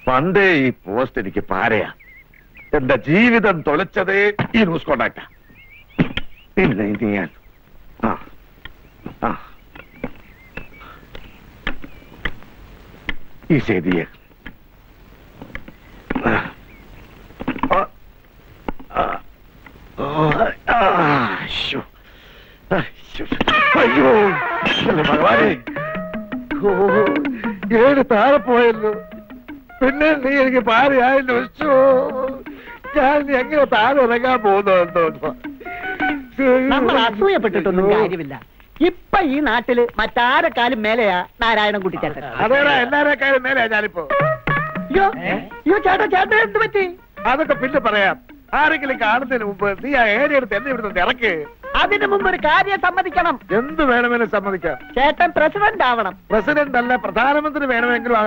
പണ്ടേ ഈ പോസ്റ്റ് എനിക്ക് പാരയാ എന്റെ ജീവിതം തൊലച്ചതേ ഈ ന്യൂസ് കോണ്ടാക്ടാ ഇല്ല ഇത് ഞാൻ ആ ആ ഈ ചെയ്തിയെ ആ. ആ. ആ. ആ. ശ്ശോ. ആ, ശ്ശോ. അയ്യോ എന്റെ ഭഗവാനെ ഓ ഏഴ് താഴെ പോയല്ലോ പിന്നെ നീ എനിക്ക് പാരയായല്ലോ ശ്ശോ. ഞാൻ ഇനി എങ്ങനെ താഴെ ഇറങ്ങാൻ പോകുന്നു നമ്മൾ അസൂയപ്പെട്ടിട്ടൊന്നും കാര്യമില്ല ഇപ്പൊ ഈ നാട്ടില് മറ്റാരെക്കാളും മേലെയാ നാരായണൻ കുട്ടിച്ചേട്ടൻ അതേടാ എല്ലാരെക്കാളും മേലെ ഞാനിപ്പോ അയ്യോ അയ്യോ ചേട്ടാ ചേട്ടാ എന്ത് പറ്റി അതൊക്കെ പിന്നെ പറയാം ആരെങ്കിലും കാണുന്നതിന് മുമ്പ് നീ ആ ഏരിയ എടുത്ത് എന്നെ ഇവിടുന്ന് ഇറക്ക് അതിനു മുമ്പ് ഒരു കാര്യം സമ്മതിക്കണം എന്ത് വേണമെങ്കിലും സമ്മതിക്കാം ചേട്ടൻ പ്രസിഡന്റ് ആവണം പ്രസിഡന്റ് അല്ല പ്രധാനമന്ത്രി വേണമെങ്കിലും